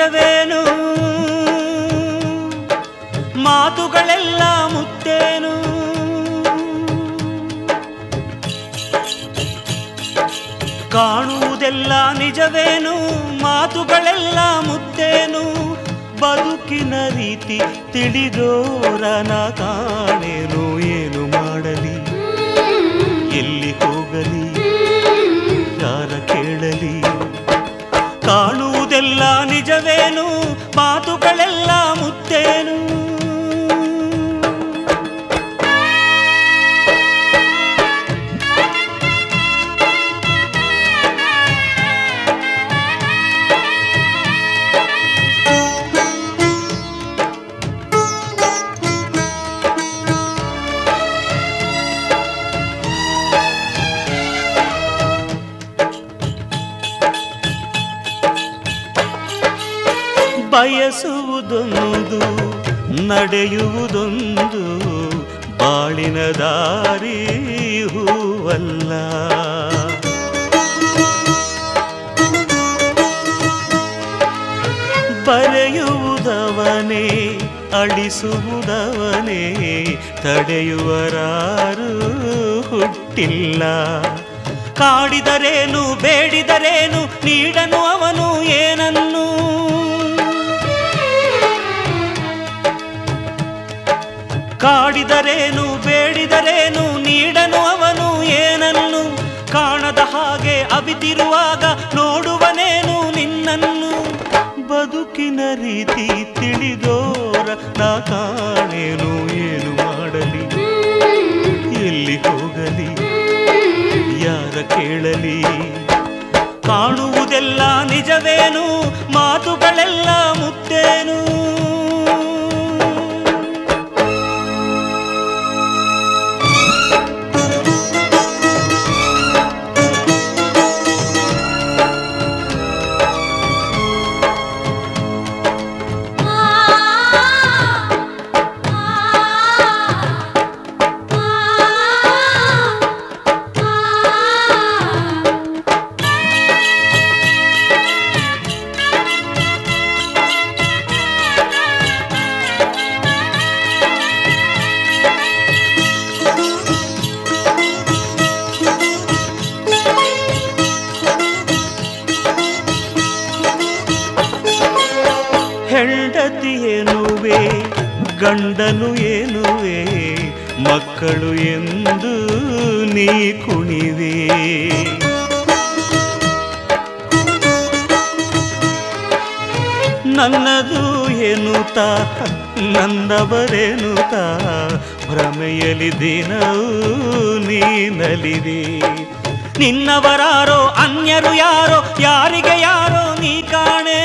ನಿಜವೇನು ಮಾತುಗಳೆಲ್ಲ ಮುತ್ತೇನು ಕಾಣುವುದೆಲ್ಲ ನಿಜವೇನು ಮಾತುಗಳೆಲ್ಲ ಮುತ್ತೇನು ಬದುಕಿನ ರೀತಿ ತಿಳಿದೋರನ ಕಾಣೇನು ಏನು ಮಾಡಲಿ ಎಲ್ಲಿ ಹೋಗಲಿ ಯಾರ ಕೇಳಲಿ ಕಾಣುವುದೆಲ್ಲ ನಿಜವೇನು ಮಾತುಗಳೆಲ್ಲ ಮುತ್ತೇನು ಬಯಸುವುದೊಂದು ನಡೆಯುವುದೊಂದು ಬಾಳಿನ ದಾರಿ ಹೂವಲ್ಲ ಬರೆಯುವುದವನೇ ಅಳಿಸುವುದವನೇ ತಡೆಯುವರಾರು ಹುಟ್ಟಿಲ್ಲ ಕಾಡಿದರೇನು ಬೇಡಿದರೇನು ನೀಡನು ಅವನು ಏನನ್ನು ಕಾಡಿದರೇನು ಬೇಡಿದರೇನು ನೀಡನು ಅವನು ಏನನ್ನು ಕಾಣದ ಹಾಗೆ ಅವಿತಿರುವಾಗ ನೋಡುವನೇನು ನಿನ್ನನ್ನು ಬದುಕಿನ ರೀತಿ ತಿಳಿದೋರ ನಾ ಕಾಣೇನು ಏನು ಮಾಡಲಿ ಎಲ್ಲಿ ಹೋಗಲಿ ಯಾರ ಕೇಳಲಿ ಕಾಣುವುದೆಲ್ಲ ನಿಜವೇನು ಮಾತುಗಳೆಲ್ಲ ಮುತ್ತೇನು ಹೆಂಡತಿ ಎನ್ನುವೆ ಗಂಡನು ಎನ್ನುವೆ ಮಕ್ಕಳು ಎಂದು ನೀ ಕುಣಿವೆ ನನ್ನದು ಎನ್ನುತ್ತ ನನ್ನವರೆನುತ್ತ ಭ್ರಮೆಯಲಿ ದಿನವೂ ನೀನಲಿವೆ ನಿನ್ನವರಾರೋ ಅನ್ಯರು ಯಾರೋ ಯಾರಿಗೆ ಯಾರೋ ನೀ ಕಾಣೆ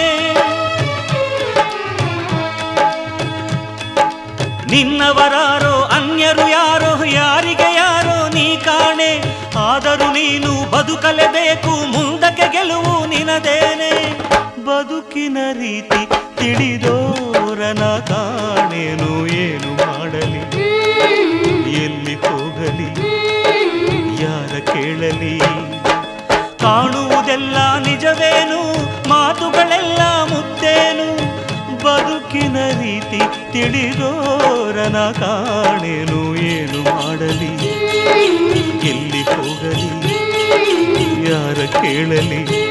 ನಿನ್ನವರಾರೋ ಅನ್ಯರು ಯಾರೋ ಯಾರಿಗೆ ಯಾರೋ ನೀ ಕಾಣೆ ಆದರೂ ನೀನು ಬದುಕಲೇಬೇಕು ಮುಂದಕ್ಕೆ ಗೆಲುವು ನಿನದೇನೆ ಬದುಕಿನ ರೀತಿ ತಿಳಿದೋರನ ಕಾಣೇನು ಏನು ಮಾಡಲಿ ಎಲ್ಲಿ ಹೋಗಲಿ ಯಾರ ಕೇಳಲಿ ಕಾಣುವುದೆಲ್ಲ ನಿಜವೇನು ಮಾತುಗಳೆಲ್ಲ ಮುತ್ತೇನು ಬದುಕಿನ ರೀತಿ ತಿಳಿದೋರನ ಕಾಣೇನು ಏನು ಮಾಡಲಿ ಎಲ್ಲಿ ಹೋಗಲಿ ಯಾರ ಕೇಳಲಿ